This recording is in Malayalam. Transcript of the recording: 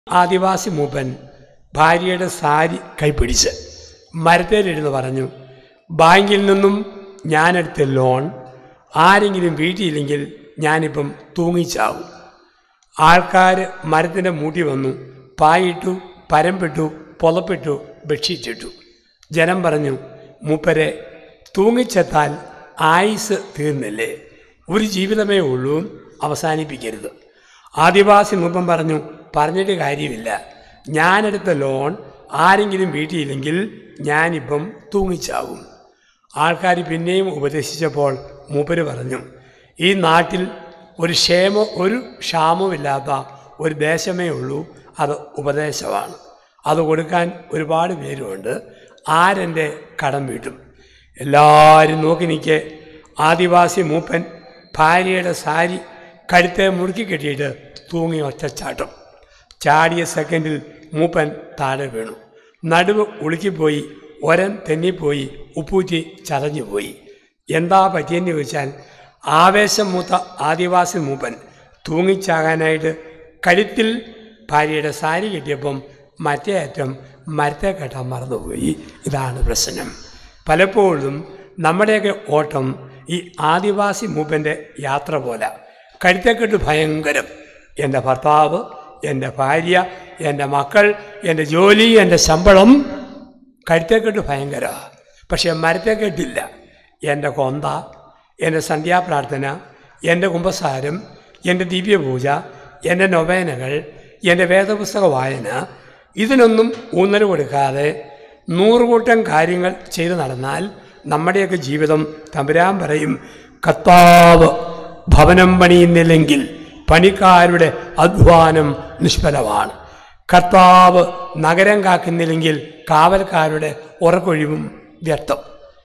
ആദിവാസി മൂപ്പൻ ഭാര്യയുടെ സാരി കൈപ്പിടിച്ച് മരത്തേലിരുന്ന് പറഞ്ഞു ബാങ്കിൽ നിന്നും ഞാനെടുത്ത ലോൺ ആരെങ്കിലും വീട്ടിയില്ലെങ്കിൽ ഞാനിപ്പം തൂങ്ങിച്ചാവും ആൾക്കാർ മരത്തിൻ്റെ മൂട്ടി വന്നു പായിട്ടു പരമ്പിട്ടു പുതപ്പിട്ടു ബെഡ്ഷീറ്റിട്ടു ജനം പറഞ്ഞു മൂപ്പരെ തൂങ്ങിച്ചെത്താൽ ആയുസ് തീർന്നില്ലേ ഒരു ജീവിതമേ ഉള്ളൂ അവസാനിപ്പിക്കരുത് ആദിവാസി മൂപ്പൻ പറഞ്ഞു പറഞ്ഞിട്ട് കാര്യമില്ല ഞാനെടുത്ത ലോൺ ആരെങ്കിലും വീട്ടിയില്ലെങ്കിൽ ഞാനിപ്പം തൂങ്ങിച്ചാവും ആൾക്കാർ പിന്നെയും ഉപദേശിച്ചപ്പോൾ മൂപ്പര് പറഞ്ഞു ഈ നാട്ടിൽ ഒരു ക്ഷേമ ഒരു ക്ഷാമമില്ലാത്ത ഒരു ദേശമേ ഉള്ളൂ അത് ഉപദേശമാണ് അത് കൊടുക്കാൻ ഒരുപാട് പേരുമുണ്ട് ആരെൻ്റെ കടം വീട്ടും എല്ലാവരും നോക്കി നിൽക്കെ ആദിവാസി മൂപ്പൻ ഭാര്യയുടെ സാരി കഴുത്തെ മുറുക്കി കെട്ടിയിട്ട് തൂങ്ങി ഒറ്റച്ചാട്ടം ചാടിയ സെക്കൻഡിൽ മൂപ്പൻ താഴെ വീണു നടുവ് ഉളുക്കിപ്പോയി ഒരൻ തെന്നിപ്പോയി ഉപ്പൂറ്റി ചതഞ്ഞുപോയി എന്താ പറ്റിയെന്ന് ചോദിച്ചാൽ ആവേശം മൂത്ത ആദിവാസി മൂപ്പൻ തൂങ്ങിച്ചാകാനായിട്ട് കഴുത്തിൽ ഭാര്യയുടെ സാരി കെട്ടിയപ്പം മറ്റേ അറ്റം മരത്തെ കെട്ടാൻ മറന്നുപോയി ഇതാണ് പ്രശ്നം പലപ്പോഴും നമ്മുടെയൊക്കെ ഓട്ടം ഈ ആദിവാസി മൂപ്പൻ്റെ യാത്ര പോലെ കഴുത്തേക്കെട്ട് ഭയങ്കരം എൻ്റെ ഭർത്താവ് എൻ്റെ ഭാര്യ എൻ്റെ മക്കൾ എൻ്റെ ജോലി എൻ്റെ ശമ്പളം കഴുത്തേക്കെട്ട് ഭയങ്കര പക്ഷേ മരത്തേക്കെട്ടില്ല എൻ്റെ കൊന്ത എൻ്റെ സന്ധ്യാപ്രാർത്ഥന എൻ്റെ കുംഭസാരം എൻ്റെ ദിവ്യപൂജ എൻ്റെ നൊവേനകൾ എൻ്റെ വേദപുസ്തക വായന ഇതിനൊന്നും ഊന്നൽ കൊടുക്കാതെ നൂറുകൂട്ടം കാര്യങ്ങൾ ചെയ്തു നടന്നാൽ നമ്മുടെയൊക്കെ ജീവിതം തമ്പുരാൻ പറയും കത്താവ് ഭവനം പണിയുന്നില്ലെങ്കിൽ പണിക്കാരുടെ അധ്വാനം നിഷ്ഫലമാണ് കർത്താവ് നഗരം കാക്കുന്നില്ലെങ്കിൽ കാവൽക്കാരുടെ ഉറക്കൊഴിവും വ്യക്തം